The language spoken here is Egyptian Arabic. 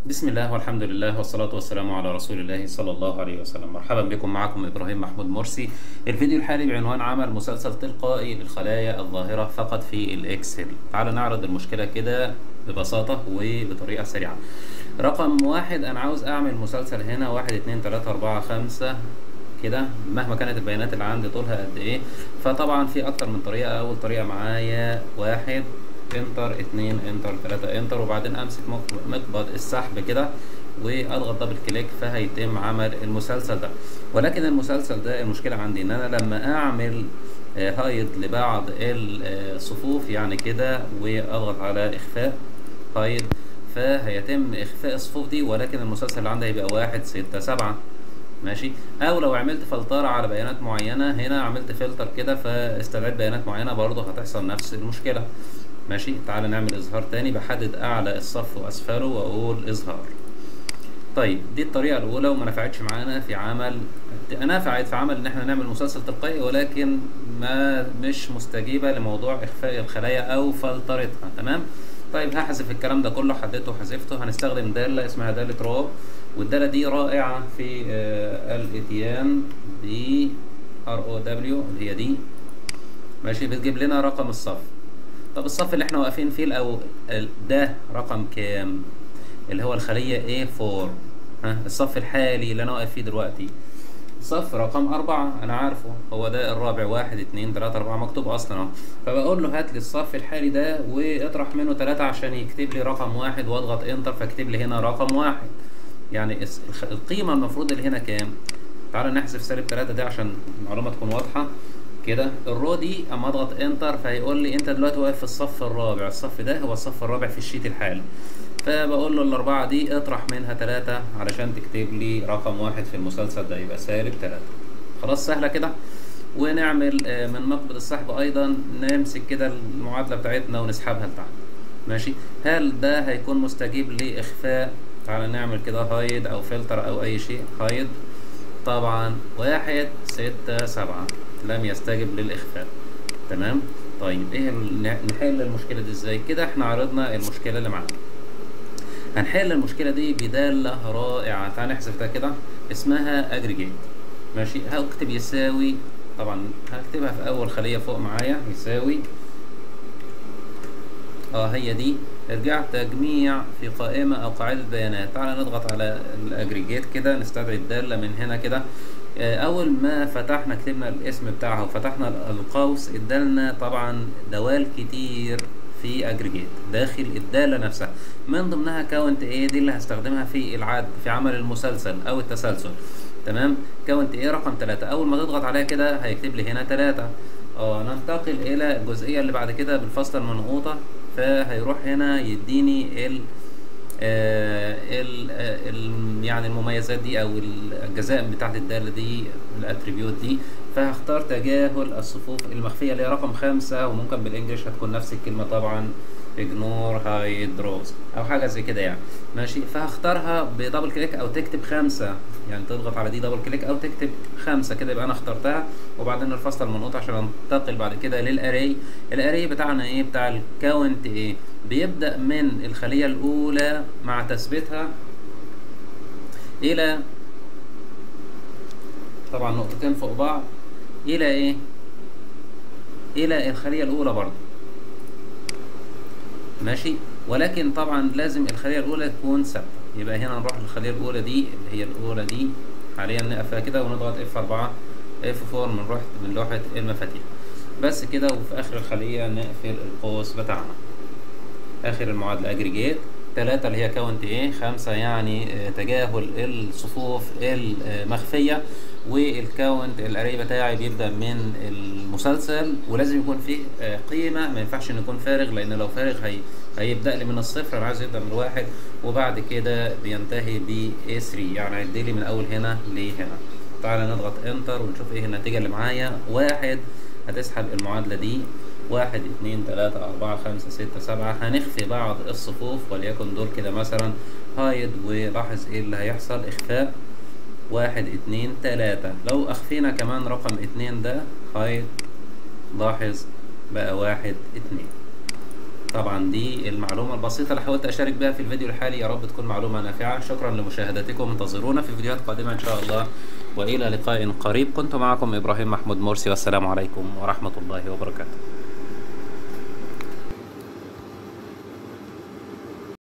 بسم الله والحمد لله والصلاة والسلام على رسول الله صلى الله عليه وسلم مرحبا بكم معكم إبراهيم محمود مرسي الفيديو الحالي بعنوان عمل مسلسل تلقائي للخلايا الظاهرة فقط في الإكسل تعال نعرض المشكلة كده ببساطة وبطريقة سريعة رقم واحد أنا عاوز أعمل مسلسل هنا واحد اتنين تلاتة أربعة خمسة كده مهما كانت البيانات اللي عندي طولها قد ايه فطبعا في اكتر من طريقة اول طريقة معايا واحد انتر اتنين انتر تلاتة انتر وبعدين امسك مقبض السحب كده واضغط دبل كليك فهيتم عمل المسلسل ده ولكن المسلسل ده المشكلة عندي ان انا لما اعمل هايد لبعض الصفوف يعني كده واضغط على اخفاء هايد فهيتم اخفاء الصفوف دي ولكن المسلسل اللي عندي هيبقى واحد ستة سبعة ماشي او لو عملت فلترة على بيانات معينة هنا عملت فلتر كده فاستدعيت بيانات معينة برضه هتحصل نفس المشكلة ماشي تعال نعمل اظهار تاني بحدد اعلى الصف واسفله واقول اظهار طيب دي الطريقة الاولى وما نفعتش معانا في عمل نفعت في عمل ان احنا نعمل مسلسل تلقائي ولكن ما مش مستجيبة لموضوع اخفاء الخلايا او فلترتها تمام طيب هحذف الكلام ده كله حددته وحذفته هنستخدم دالة اسمها دالة راب والدالة دي رائعة في الاتيان ب ار او دبليو اللي هي دي ماشي بتجيب لنا رقم الصف طب الصف اللي احنا واقفين فيه الاول ده رقم كام اللي هو الخلية A4 ها الصف الحالي اللي انا واقف فيه دلوقتي صف رقم أربعة أنا عارفه هو ده الرابع واحد اتنين تلاتة أربعة مكتوب أصلا أهو فبقول له هات لي الصف الحالي ده واطرح منه تلاتة عشان يكتب لي رقم واحد واضغط انتر فاكتب لي هنا رقم واحد يعني القيمة المفروض اللي هنا كام؟ تعالى نحذف سالب تلاتة دي عشان المعلومة تكون واضحة كده الرو دي اما اضغط انتر فهيقول لي انت دلوقتي واقف في الصف الرابع الصف ده هو الصف الرابع في الشيت الحالي فبقول له الأربعة دي اطرح منها تلاتة علشان تكتب لي رقم واحد في المسلسل ده يبقى سالب تلاتة خلاص سهلة كده ونعمل من مقبض السحب أيضا نمسك كده المعادلة بتاعتنا ونسحبها لتحت ماشي هل ده هيكون مستجيب لإخفاء تعالى نعمل كده هايد أو فلتر أو أي شيء هايد طبعا واحد ستة سبعة لم يستجب للإخفاء تمام طيب ايه نحل المشكلة دي ازاي كده احنا عرضنا المشكلة اللي معانا هنحل المشكلة دي بدالة رائعة تعال نحذف ده كده اسمها اجريجيت ماشي هكتب يساوي طبعا هكتبها في اول خلية فوق معايا يساوي اه هي دي ارجع تجميع في قائمة او قاعدة بيانات تعال نضغط على الاجريجيت كده نستدعي الدالة من هنا كده اول ما فتحنا كتبنا الاسم بتاعها وفتحنا القوس ادالنا طبعا دوال كتير في اجريجيت داخل الدالة نفسها من ضمنها كاونت ايه دي اللي هستخدمها في العد في عمل المسلسل او التسلسل تمام كاونت ايه رقم ثلاثة اول ما تضغط عليها كده هيكتب لي هنا ثلاثة اه ننتقل الى الجزئية اللي بعد كده بالفصل المنقوطة فهيروح هنا يديني ال آه ال آه ال يعني المميزات دي او الجزاء بتاعت الدالة دي الاتريبيوت دي فهختار تجاهل الصفوف المخفية اللي هي رقم خمسة وممكن بالانجلش هتكون نفس الكلمة طبعا ignore hide draws او حاجة زي كده يعني ماشي فهختارها بدبل كليك او تكتب خمسة يعني تضغط على دي دبل كليك او تكتب خمسة كده يبقى انا اخترتها وبعدين الفصل المنقوط عشان انتقل بعد كده للاري الاري بتاعنا ايه بتاع الكاونت ايه بيبدأ من الخلية الاولى مع تثبيتها الى طبعا نقطتين فوق بعض الى ايه الى الخلية الاولى برضو ماشي ولكن طبعا لازم الخلية الاولى تكون ثابتة يبقى هنا نروح للخلية الاولى دي اللي هي الاولى دي حاليا نقفها كده ونضغط اف 4 اف 4 من روح من لوحة المفاتيح بس كده وفي اخر الخلية نقفل القوس بتاعنا اخر المعادلة اجريجيت تلاتة اللي هي كاونت ايه خمسة يعني تجاهل الصفوف المخفية والكاونت الاري بتاعي بيبدا من المسلسل ولازم يكون فيه قيمه ما ينفعش انه يكون فارغ لان لو فارغ هي هيبدا لي من الصفر انا عايز يبدا من واحد وبعد كده بينتهي ب A3 يعني هيدي لي من اول هنا لهنا تعالى نضغط انتر ونشوف ايه النتيجه اللي معايا واحد هتسحب المعادله دي واحد اتنين تلاتة أربعة خمسة ستة سبعة هنخفي بعض الصفوف وليكن دول كده مثلا هايد ولاحظ ايه اللي هيحصل اخفاء واحد اتنين تلاتة لو اخفينا كمان رقم اتنين ده هايد لاحظ بقى واحد اتنين طبعا دي المعلومة البسيطة اللي حاولت أشارك بها في الفيديو الحالي يا رب تكون معلومة نافعة شكرا لمشاهدتكم انتظرونا في فيديوهات قادمة إن شاء الله وإلى لقاء قريب كنت معكم إبراهيم محمود مرسي والسلام عليكم ورحمة الله وبركاته